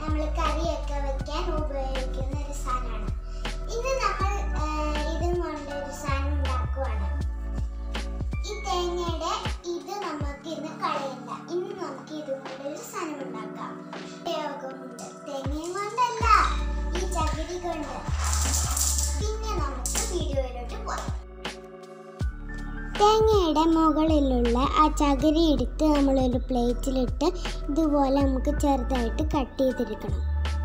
നമ്മൾ കറിയൊക്കെ വെക്കാൻ ഉപയോഗിക്കുന്ന ഒരു സാധനമാണ് ഇന്ന് നമ്മൾ ആ, ഇതും കൊണ്ട് ഒരു സാധനം ഉണ്ടാക്കുവാണ് ഈ തേങ്ങയുടെ ഇത് നമുക്ക് ഇന്ന് കളയണ്ട ഇന്ന് നമുക്ക് ഇതും കൊണ്ട് ഒരു സാധനം ഉണ്ടാക്കാം ഉപയോഗമുണ്ട് തേങ്ങയും കൊണ്ടല്ല ഈ ചകിരി കൊണ്ട് പിന്നെ നമുക്ക് വീഡിയോയിലോട്ട് പോകാം തേങ്ങയുടെ മുകളിലുള്ള ആ ചകിരി എടുത്ത് നമ്മളൊരു പ്ലേറ്റിലിട്ട് ഇതുപോലെ നമുക്ക് ചെറുതായിട്ട് കട്ട് ചെയ്തെടുക്കണം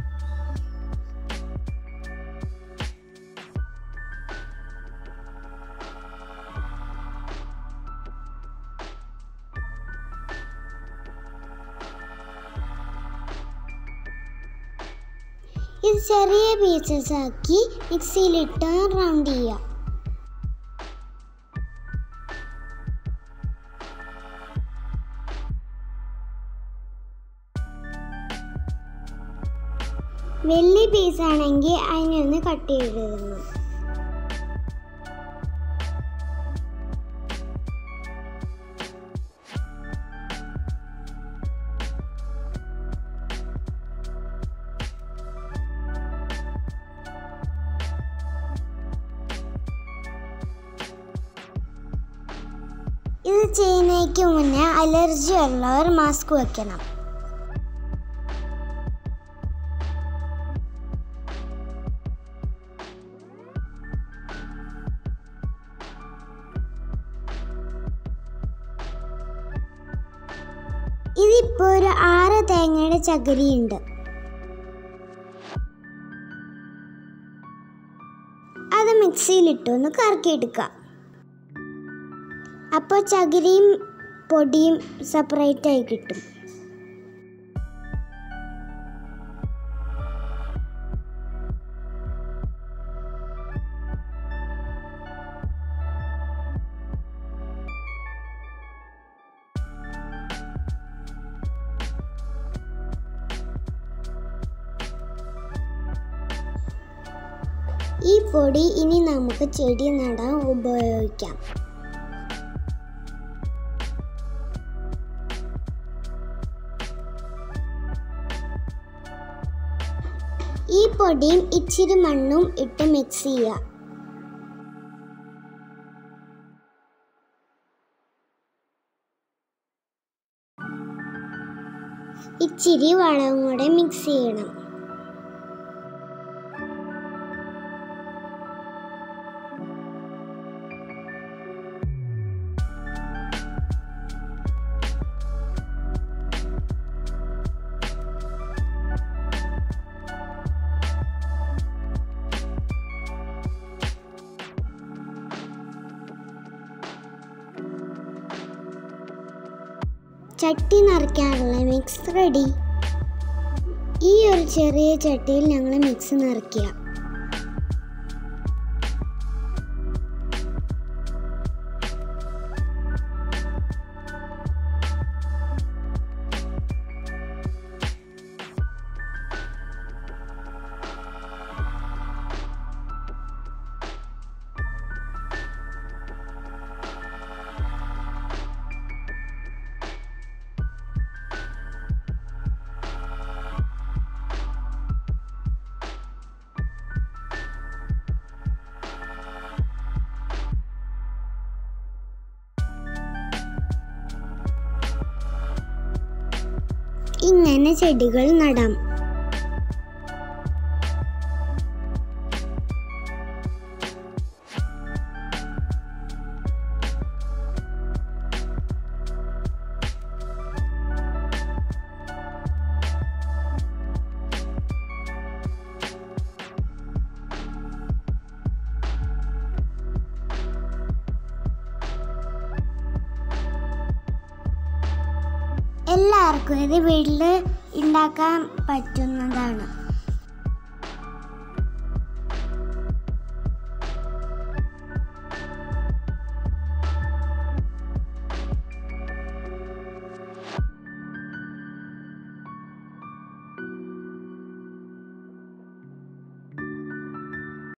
ഇത് ചെറിയ പീസസ് ആക്കി മിക്സിയിലിട്ട് റൗണ്ട് ചെയ്യാം വലിയ പീസാണെങ്കിൽ അതിനൊന്ന് കട്ട് ചെയ്തിരുന്നു ഇത് ചെയ്യുന്നതിന് മുന്നേ അലർജി ഉള്ളവർ മാസ്ക് വെക്കണം ഇതിപ്പോ ഒരു ആറ് തേങ്ങയുടെ ചകിരി ഉണ്ട് അത് മിക്സിയിലിട്ട് ഒന്ന് കറക്കിയെടുക്കുക അപ്പോൾ ചകിരിയും പൊടിയും സെപ്പറേറ്റ് ആയി കിട്ടും ഈ പൊടി ഇനി നമുക്ക് ചെടി നടാൻ ഉപയോഗിക്കാം ഈ പൊടിയും ഇച്ചിരി മണ്ണും ഇട്ട് മിക്സ് ചെയ്യുക ഇച്ചിരി വളവും കൂടെ മിക്സ് ചെയ്യണം ചട്ടി നിറയ്ക്കാനുള്ള മിക്സ് റെഡി ഈ ഒരു ചെറിയ ചട്ടിയിൽ ഞങ്ങൾ മിക്സ് നിറയ്ക്കുക ഇങ്ങനെ ചെടികൾ നടാം എല്ലാവർക്കും ഇത് വീട്ടിൽ ഉണ്ടാക്കാൻ പറ്റുന്നതാണ്